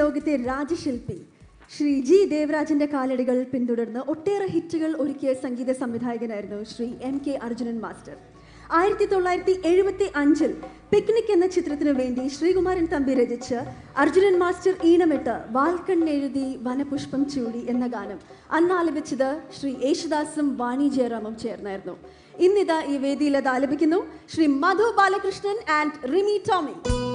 ലോകത്തെ രാജശില്പി ശ്രീ ജി ദേവരാജന്റെ കാലടികൾ പിന്തുടർന്ന് ഒട്ടേറെ ഹിറ്റുകൾ ഒരുക്കിയ സംഗീത സംവിധായകനായിരുന്നു Shri M K Arjunan master ആയിരത്തി തൊള്ളായിരത്തി എഴുപത്തി അഞ്ചിൽ പിക്നിക് എന്ന ചിത്രത്തിനു വേണ്ടി ശ്രീകുമാരൻ തമ്പി രചിച്ച് അർജുനൻ മാസ്റ്റർ ഈണമിട്ട് വാൽക്കണ്ണെഴുതി വനപുഷ്പം ചൂടി എന്ന ഗാനം അന്ന് ആലപിച്ചത് ശ്രീ യേശുദാസും വാണി ജയറാമും ചേർന്നായിരുന്നു ഇന്നിതാ ഈ വേദിയിൽ അത് ആലപിക്കുന്നു ശ്രീ മധു ബാലകൃഷ്ണൻ ആൻഡ് റിമി ടോമി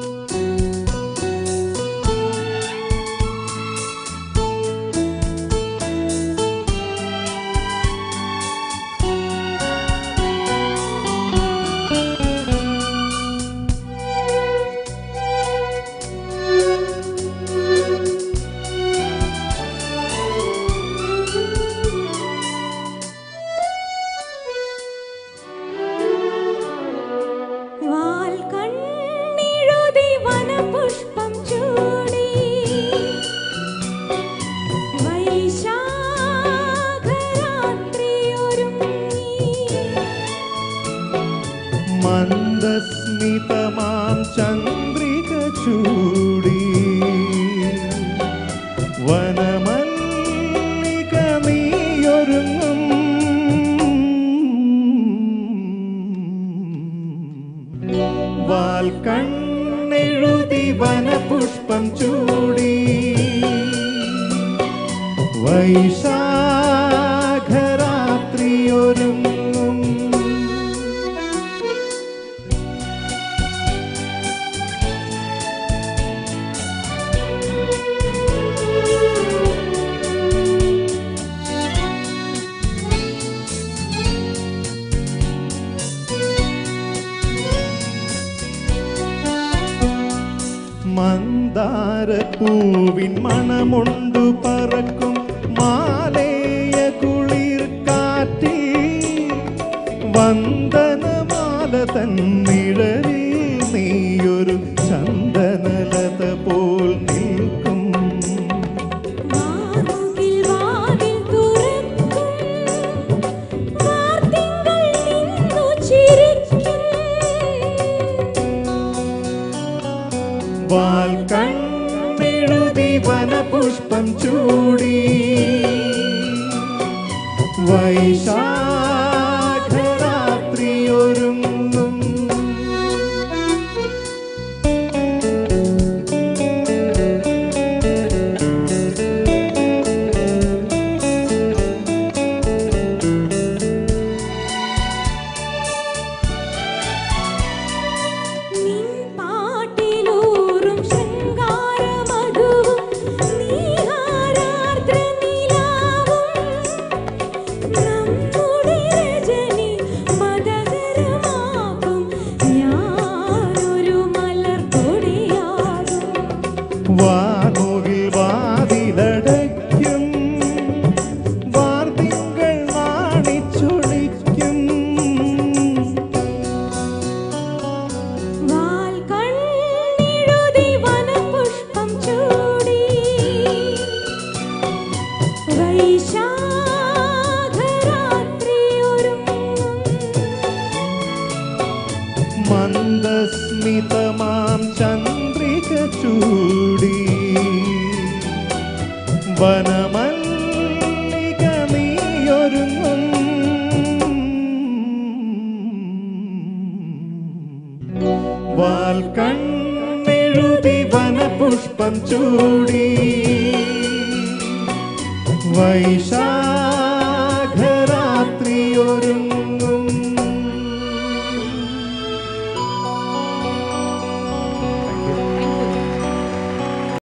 വാൽ കണ്ണെഴുതി വനപുഷ്പം ചൂടി വൈശാഖരാത്രിയൊരുങ്ങി മന്ദസ്മിതമാം ചന്ദ്രിക ചൂടി വനമല്ലിക നീയൊരുങ്ങും വാൽ കണ്ണെഴുതി വനപുഷ്പം ചൂടി വൈശാഖരാത്രിയൊരുങ്ങും മന്ദാരപ്പൂവിൻ മണമുണ്ടു പറക്കും മാലേയ കുളിർ കാറ്റിൽ വന്ദനമാല തന്നിഴലിൽ നീയൊരു ചന്ദനലത പോൽ നിൽക്കും വാമുകിൽ വാതിൽ തുറക്കും വാർത്തിങ്കൾ നിന്നു ചിരിക്കും വാൽ കണ്ണെഴുതി വനപുഷ്പം ചൂടി വൈശാഖരാത്രിയൊരുങ്ങും നിൻ പാട്ടിലൂറും ശൃംഗാരമധുവും നീഹാരാർദ്ര നിലാവും നമ്മുടെ രജനി മതകരമാകും ഞാനൊരു മലർക്കൊടിയാകും വാനുകിൽ വാതിലടയ്ക്കും വാർത്തിങ്കൾ നാണിച്ചൊളിക്കും വാൽ കണ്ണെഴുതി വനപുഷ്പം ചൂടി വൈശാഖരാത്രിയൊരുങ്ങും മന്ദസ്മിതമാം ചന്ദ്രിക ചൂടി വനമല്ലിക നീയൊരുങ്ങും വാൽ കണ്ണെഴുതി വനപുഷ്പം ചൂടി വൈശാ